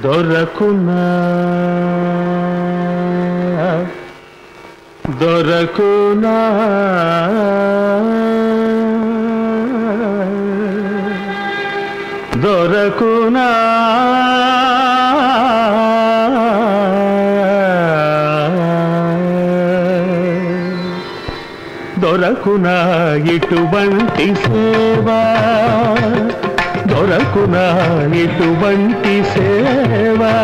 దొరకునా దొరకునా దొరకునా దొరకునా ఇటువంటి సేవా దొరకునా ఇటువంటి సేవా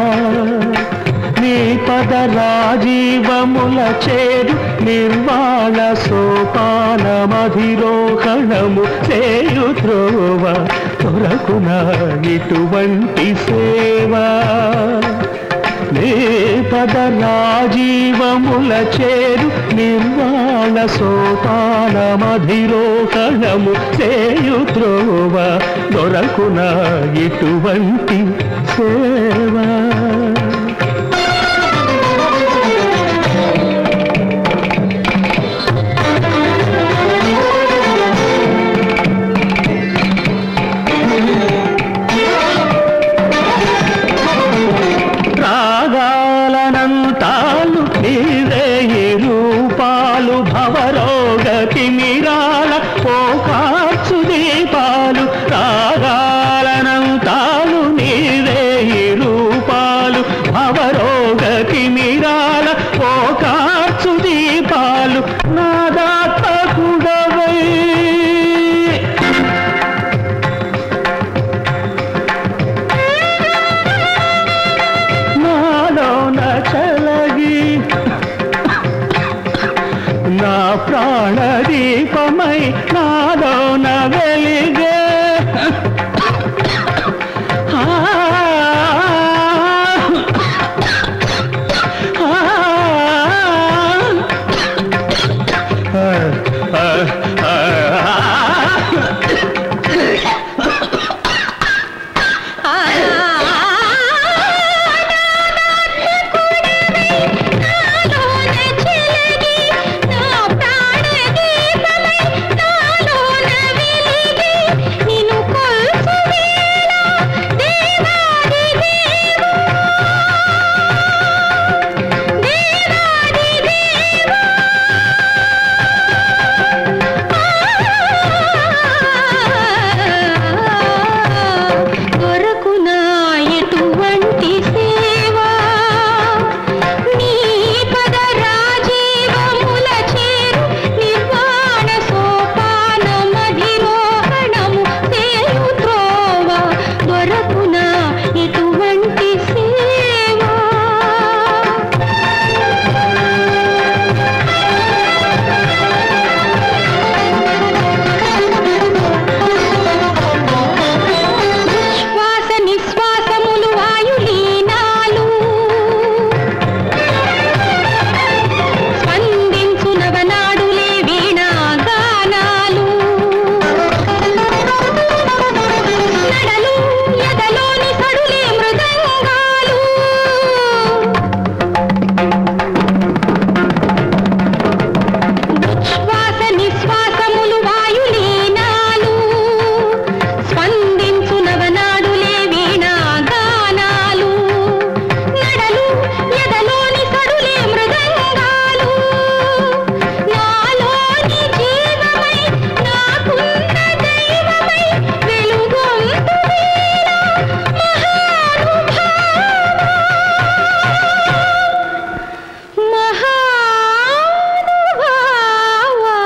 నీ పద రాజీవముల చేరు నిర్వాణ సోపాన మధిరోహణము చేయు త్రోవ దొరకునా ఇటువంటి సేవా నీ పద రాజీవముల చేరు నిర్వాణ సోపాన మధిరోహణము చేయు త్రోవ దొరకున ఇటువంటి సేవా రాగాలనంతాలు నీవే ఈ రూపాలు భవరోగ తిమిరాల పోకార్చు దీపాలు రాగాలనంతాలు నీవే ఈ రూపాలు భవరోగ తిమిరాల పోకార్చు దీపాలు నాదాత్మకుడవై నాలోన చలగి నా ప్రాణ దీపమై నాలోన వెలిగే ఆ, ఆ, ఆ, ఆ, ఆ. దొరకునా ఎటువంటి సేవా నీ పద రాజీవముల చేరు నిర్వాణ సోపాన మధిరోహణము చేయు త్రోవ దొరకునా ఎటువంటి సేవా శ్వాస నిశ్వాసములు వాయులీనాలు స్పందించు నవనాడులే వీణాగానాలు నడలు ఎదలోని సడులే మృదంగాలు శ్వాస నిశ్వాసములు వాయులీనాలు స్పందించు నవనాడులే వీణాగానాలు నడలు ఎదలోని సడులే మృదంగాలు నాలోని జీవమై నాకున్న దైవమై వెలుగొందు వేళ మహానుభావా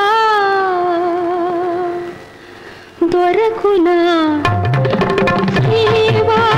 దొరకునా సేవా